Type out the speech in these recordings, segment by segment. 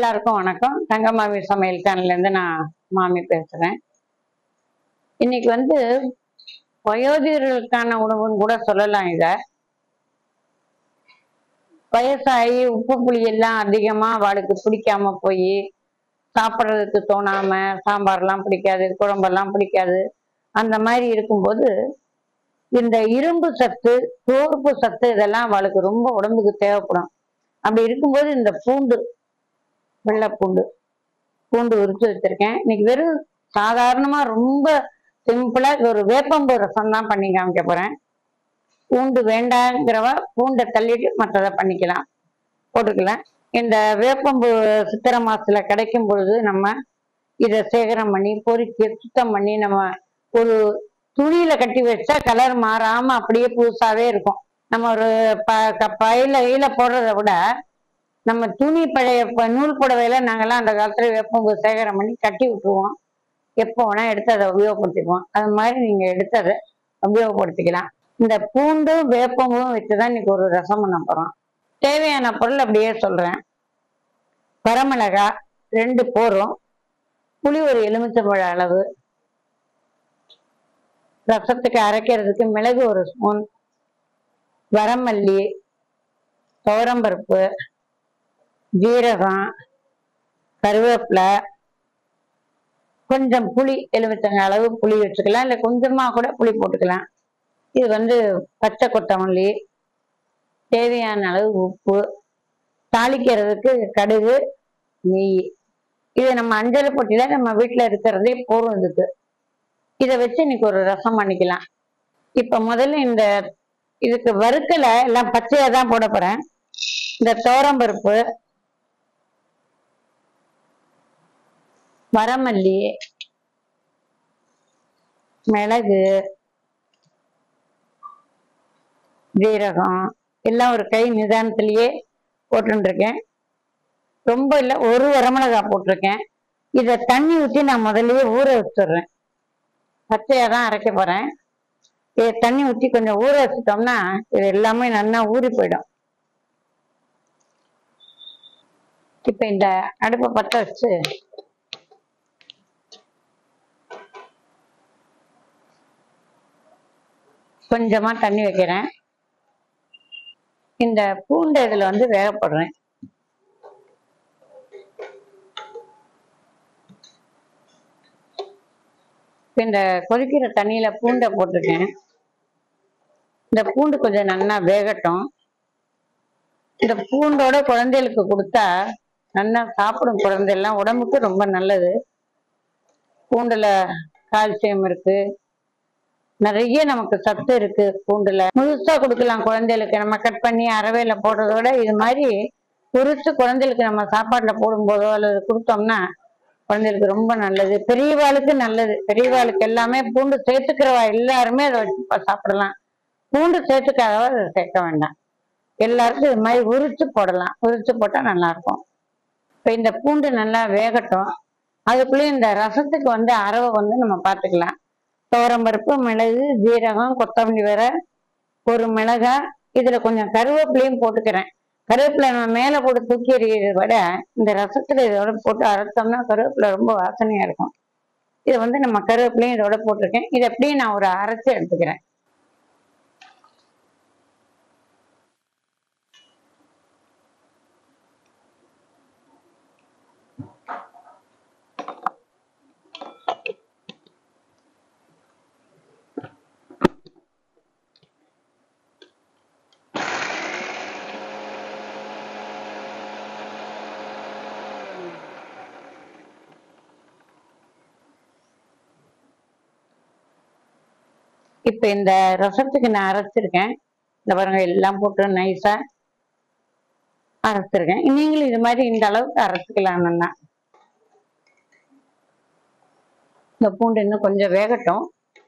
எல்லாருக்கும் வணக்கம் தங்கமாமி சமையல் சேனல்ல இருந்து நான் மாமி பேசுறேன் இன்னைக்கு வந்து வயோதிகர்களுக்கான உணவுன்னு கூட சொல்லலாம் இத வயசாகி உப்பு புளி எல்லாம் அதிகமா அவளுக்கு பிடிக்காம போய் சாப்பிட்றதுக்கு தோணாம சாம்பார்லாம் பிடிக்காது குழம்பெல்லாம் பிடிக்காது அந்த மாதிரி இருக்கும்போது இந்த இரும்பு சத்து தோற்பு சத்து இதெல்லாம் அவளுக்கு ரொம்ப உடம்புக்கு தேவைப்படும் அப்படி இருக்கும்போது இந்த பூண்டு வெள்ளை பூண்டு பூண்டு உரிச்சு வச்சிருக்கேன் இன்னைக்கு வெறும் சாதாரணமா ரொம்ப சிம்பிளா ஒரு வேப்பம்பு ரசம் தான் பண்ணி காமிக்க போறேன் பூண்டு வேண்டாங்கிறவ பூண்டை தள்ளிட்டு மற்றதை பண்ணிக்கலாம் போட்டுக்கலாம் இந்த வேப்பம்பு சித்திரை மாசத்துல கிடைக்கும் பொழுது நம்ம இதை சேகரம் பண்ணி பொறுக்கி சுத்தம் பண்ணி நம்ம ஒரு துணியில கட்டி வச்சா கலர் மாறாம அப்படியே புதுசாவே இருக்கும் நம்ம ஒரு ப க- பையில கையில போடுறத விட நம்ம துணி பழைய ப- நூல் புடவையில நாங்கெல்லாம் அந்த காலத்துல வேப்பம்பு சேகரம் பண்ணி கட்டி விட்டுருவோம் எப்போ வேணா எடுத்து அதை உபயோகப்படுத்திக்குவோம் அது மாதிரி நீங்க எடுத்து அதை உபயோகப்படுத்திக்கலாம் இந்த பூண்டும் வேப்பம்பும் வச்சுதான் இன்னைக்கு ஒரு ரசம் பண்ண போறோம் தேவையான பொருள் அப்படியே சொல்றேன் வரமிளகாய் ரெண்டு போரும் புளி ஒரு எலுமிச்சம்பழ அளவு ரசத்துக்கு அரைக்கிறதுக்கு மிளகு ஒரு ஸ்பூன் வரமல்லி துவரம்பருப்பு ஜீரகம் கருவேப்பிலை கொஞ்சம் புளி எலுமிச்சங்க அளவு புளி வச்சுக்கலாம் இல்லை கொஞ்சமா கூட புளி போட்டுக்கலாம் இது வந்து பச்சை கொத்தமல்லி தேவையான அளவு உப்பு தாளிக்கிறதுக்கு கடுகு நெய் இது நம்ம அஞ்சல் பொட்டியில நம்ம வீட்டில் இருக்கிறதே போதும் இதுக்கு இதை வச்சு இன்னைக்கு ஒரு ரசம் பண்ணிக்கலாம் இப்போ முதல்ல இந்த இதுக்கு வறுக்கலை எல்லாம் பச்சையாக தான் போட போகிறேன் இந்த துவரம்பருப்பு வரமல்லி மிளகு ஜீரகம் எல்லாம் ஒரு கை நிதானத்திலேயே போட்டுருக்கேன் ரொம்ப இல்லை ஒரு வரமிளகாய் போட்டிருக்கேன் இதை தண்ணி ஊற்றி நான் முதல்லயே ஊற வச்சிடுறேன் பச்சையாக தான் அரைக்க போகிறேன் இதை தண்ணி ஊற்றி கொஞ்சம் ஊற வச்சுட்டோம்னா இது எல்லாமே நல்லா ஊறி போயிடும் இப்போ இந்த அடுப்பை பற்ற வச்சு கொஞ்சமா தண்ணி வைக்கிறேன் இந்த பூண்டை இதுல வந்து வேகப்படுறேன் இப்ப இந்த கொதிக்கிற தண்ணியில பூண்டை போட்டிருக்கேன் இந்த பூண்டு கொஞ்சம் நல்லா வேகட்டும் இந்த பூண்டோட குழந்தைகளுக்கு கொடுத்தா நல்லா சாப்பிடும் குழந்தையெல்லாம் உடம்புக்கு ரொம்ப நல்லது பூண்டுல கால்சியம் இருக்கு நிறைய நமக்கு சத்து இருக்கு பூண்டுல முழுசா கொடுக்கலாம் குழந்தைகளுக்கு நம்ம கட் பண்ணி அரவையில போடுறத விட இது மாதிரி உரிச்சு குழந்தைகளுக்கு நம்ம சாப்பாட்டுல போடும்போதோ அல்லது கொடுத்தோம்னா குழந்தைகளுக்கு ரொம்ப நல்லது பெரியவாளுக்கு நல்லது பெரியவாளுக்கு எல்லாமே பூண்டு சேர்த்துக்கிறவா எல்லாருமே அதை வச்சு ப- சாப்பிடலாம் பூண்டு சேர்த்துக்காதவா அதை சேர்க்க வேண்டாம் எல்லாருக்கும் இது மாதிரி உரிச்சு போடலாம் உரிச்சு போட்டா நல்லா இருக்கும் இப்ப இந்த பூண்டு நல்லா வேகட்டும் அதுக்குள்ளேயும் இந்த ரசத்துக்கு வந்து அரவை வந்து நம்ம பார்த்துக்கலாம் துவரம்பருப்பு மிளகு ஜீரகம் கொத்தமல்லி வேற ஒரு மிளகாய் இதுல கொஞ்சம் கருவேப்பிலையும் போட்டுக்கிறேன் கருவேப்பிலை நம்ம மேல போட்டு தூக்கி எறியறதை விட இந்த ரசத்துல இதோட போட்டு அரைச்சோம்னா கருவேப்பிலை ரொம்ப வாசனையா இருக்கும் இதை வந்து நம்ம கருவேப்பிலையும் இதோட போட்டிருக்கேன் இதை அப்படியே நான் ஒரு அரைச்சு எடுத்துக்கிறேன் இப்ப இந்த ரசத்துக்கு நான் அரைச்சிருக்கேன் இந்த பாருங்க எல்லாம் போட்டு நைஸா அரைச்சிருக்கேன் நீங்களும் இது மாதிரி இந்த அளவுக்கு அரைச்சிக்கலாம் நல்லா இந்த பூண்டு இன்னும் கொஞ்சம் வேகட்டும்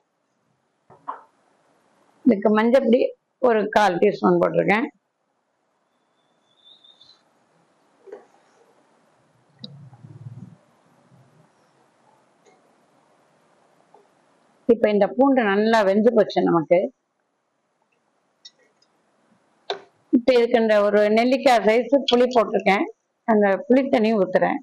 இதுக்கு மஞ்சப்பொடி ஒரு கால் டீஸ்பூன் போட்டிருக்கேன் இப்ப இந்த பூண்டு நல்லா வெந்து போச்சு நமக்கு இப்ப இதுக்கு இந்த ஒரு நெல்லிக்காய் சைஸ் புளி போட்டிருக்கேன் அந்த புளித்தண்ணி ஊத்துறேன்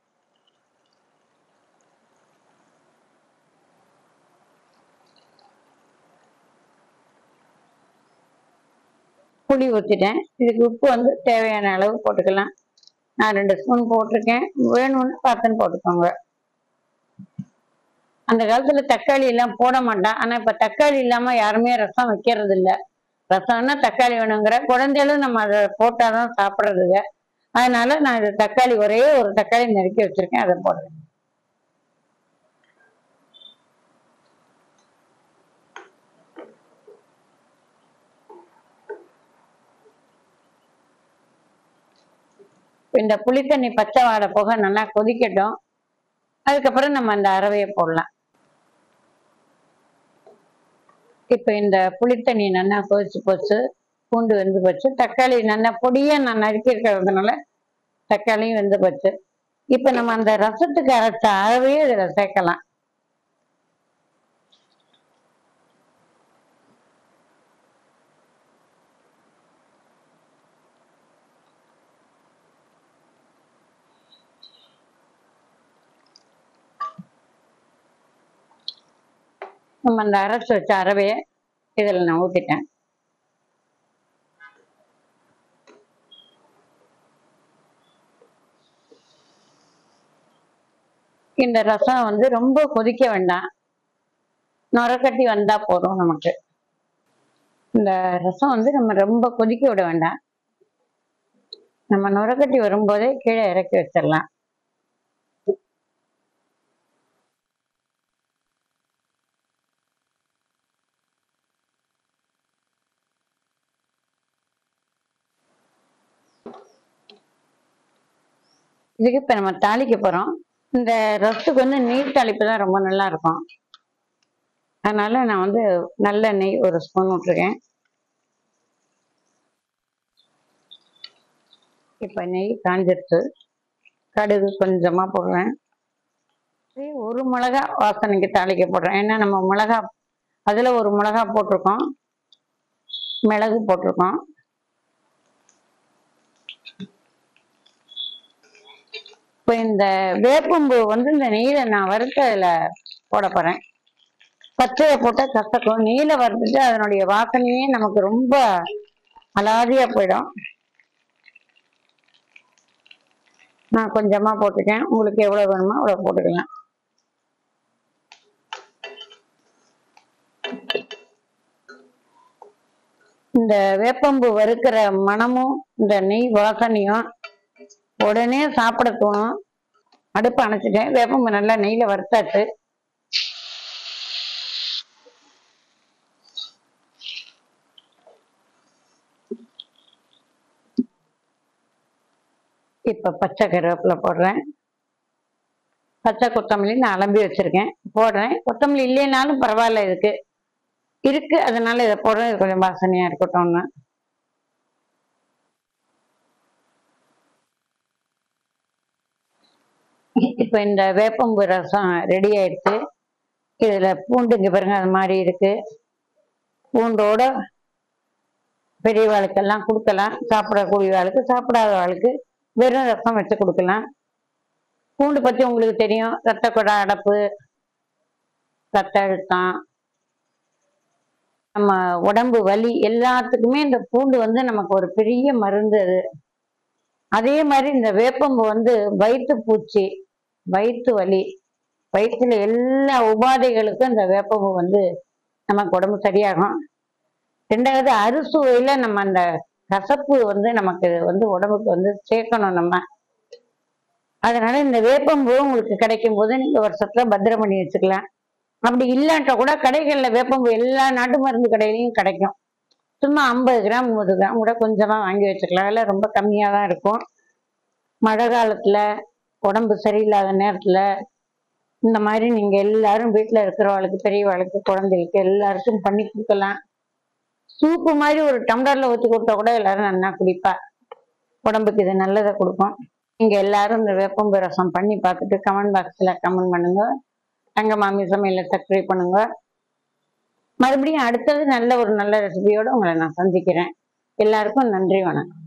புளி ஊற்றிட்டேன் இதுக்கு உப்பு வந்து தேவையான அளவு போட்டுக்கலாம் நான் ரெண்டு ஸ்பூன் போட்டிருக்கேன் வேணும்னு பார்த்துன்னு போட்டுக்கோங்க அந்த காலத்துல தக்காளி எல்லாம் போட மாட்டான் ஆனா இப்ப தக்காளி இல்லாம யாருமே ரசம் வைக்கிறது இல்ல ரசம்னா தக்காளி வேணுங்கிற குழந்தைகளும் நம்ம அதை போட்டாதான் சாப்பிடுறதுங்க அதனால நான் இது தக்காளி ஒரே ஒரு தக்காளி நறுக்கி வச்சிருக்கேன் அதை போடுறேன் இந்த புளித்தண்ணி பச்சை வாடை போக நல்லா கொதிக்கட்டும் அதுக்கப்புறம் நம்ம அந்த அரவையை போடலாம் இப்போ இந்த புளித்தண்ணி நல்லா கொதிச்சு போச்சு பூண்டு வெந்து போச்சு தக்காளி நல்லா பொடியா நான் நறுக்கி இருக்கிறதுனால தக்காளியும் வெந்து போச்சு இப்போ நம்ம அந்த ரசத்துக்கு அரைச்ச அரவையே இதில் சேர்க்கலாம் நம்ம அந்த அரைச்சு வச்ச அரவையை இதில் நான் ஊற்றிட்டேன் இந்த ரசம் வந்து ரொம்ப கொதிக்க வேண்டாம் நுரக்கட்டி வந்தா போதும் நமக்கு இந்த ரசம் வந்து நம்ம ரொம்ப கொதிக்க விட வேண்டாம் நம்ம நுரக்கட்டி வரும்போதே கீழே இறக்கி வச்சிடலாம் இதுக்கு இப்ப நம்ம தாளிக்க போறோம் இந்த ரசத்துக்கு வந்து நீர் தாளிப்பு தான் ரொம்ப நல்லா இருக்கும் அதனால நான் வந்து நல்ல நெய் ஒரு ஸ்பூன் விட்டுருக்கேன் இப்ப நெய் காஞ்சிருச்சு கடுகு கொஞ்சமா போடுறேன் ஒரே ஒரு மிளகா வாசனைக்கு தாளிக்க போடுறேன் ஏன்னா நம்ம மிளகா அதுல ஒரு மிளகா போட்டிருக்கோம் மிளகு போட்டிருக்கோம் இப்போ இந்த வேப்பம்பூ வந்து இந்த நெய்யில நான் வறுத்து அதுல போட போறேன் பச்சையை போட்டா கசக்கும் நெய்யில வறுத்துட்டு அதனுடைய வாசனையே நமக்கு ரொம்ப அலாதியா போயிடும் நான் கொஞ்சமா போட்டுட்டேன் உங்களுக்கு எவ்வளவு வேணுமோ அவ்வளவு போட்டுக்கலாம் இந்த வேப்பம்பூ வறுக்கிற மணமும் இந்த நெய் வாசனையும் உடனே சாப்பிட தோணும் அடுப்பு அணைச்சிட்டேன் வேப்பம்பு நல்லா நெய்ல வறுத்தாச்சு இப்ப பச்சை கருவேப்பிலை போடுறேன் பச்சை கொத்தமல்லி நான் அலம்பி வச்சிருக்கேன் போடுறேன் கொத்தமல்லி இல்லைனாலும் பரவாயில்ல இதுக்கு இருக்கு அதனால இதை போடுறேன் இது கொஞ்சம் வாசனையா இருக்கட்டும்னு இப்போ இந்த வேப்பம்பு ரசம் ரெடி ஆயிடுச்சு இதுல பூண்டு இங்க பாருங்க அது மாதிரி இருக்கு பூண்டோட பெரியவாளுக்கெல்லாம் கொடுக்கலாம் சாப்பிடக்கூடிய ஆளுக்கு சாப்பிடாத ஆளுக்கு வெறும் ரசம் வச்சு கொடுக்கலாம் பூண்டு பத்தி உங்களுக்கு தெரியும் ரத்த கொடை அடப்பு ரத்த அழுத்தம் நம்ம உடம்பு வலி எல்லாத்துக்குமே இந்த பூண்டு வந்து நமக்கு ஒரு பெரிய மருந்து அது அதே மாதிரி இந்த வேப்பம்பு வந்து வயிற்று பூச்சி வயிற்று வலி வயிற்றுல எல்லா உபாதைகளுக்கும் இந்த வேப்பம்பு வந்து நமக்கு உடம்பு சரியாகும் ரெண்டாவது அறுசுவையில நம்ம அந்த கசப்பு வந்து நமக்கு வந்து உடம்புக்கு வந்து சேர்க்கணும் நம்ம அதனால இந்த வேப்பம்பூ உங்களுக்கு கிடைக்கும் போது நீங்க வருஷத்துல பத்திரம் பண்ணி வச்சுக்கலாம் அப்படி இல்லாட்ட கூட கடைகள்ல வேப்பம்பூ எல்லா நாட்டு மருந்து கடையிலையும் கிடைக்கும் சும்மா ஐம்பது கிராம் நூறு கிராம் கூட கொஞ்சமா வாங்கி வச்சுக்கலாம் அதெல்லாம் ரொம்ப கம்மியா தான் இருக்கும் மழை காலத்துல உடம்பு சரியில்லாத நேரத்துல இந்த மாதிரி நீங்க எல்லாரும் வீட்டுல இருக்கிறவளுக்கு பெரியவாளுக்கு குழந்தைகளுக்கு எல்லாருக்கும் பண்ணி கொடுக்கலாம் சூப்பு மாதிரி ஒரு டம்ளர்ல ஊற்றி கொடுத்தா கூட எல்லாரும் நல்லா குடிப்பா உடம்புக்கு இது நல்லதை கொடுக்கும் நீங்க எல்லாரும் இந்த வேப்பம்பு ரசம் பண்ணி பார்த்துட்டு கமெண்ட் பாக்ஸ்ல கமெண்ட் பண்ணுங்க தங்க மாமி சமையல சப்ஸ்கிரைப் பண்ணுங்க மறுபடியும் அடுத்தது நல்ல ஒரு நல்ல ரெசிபியோட உங்களை நான் சந்திக்கிறேன் எல்லாருக்கும் நன்றி வணக்கம்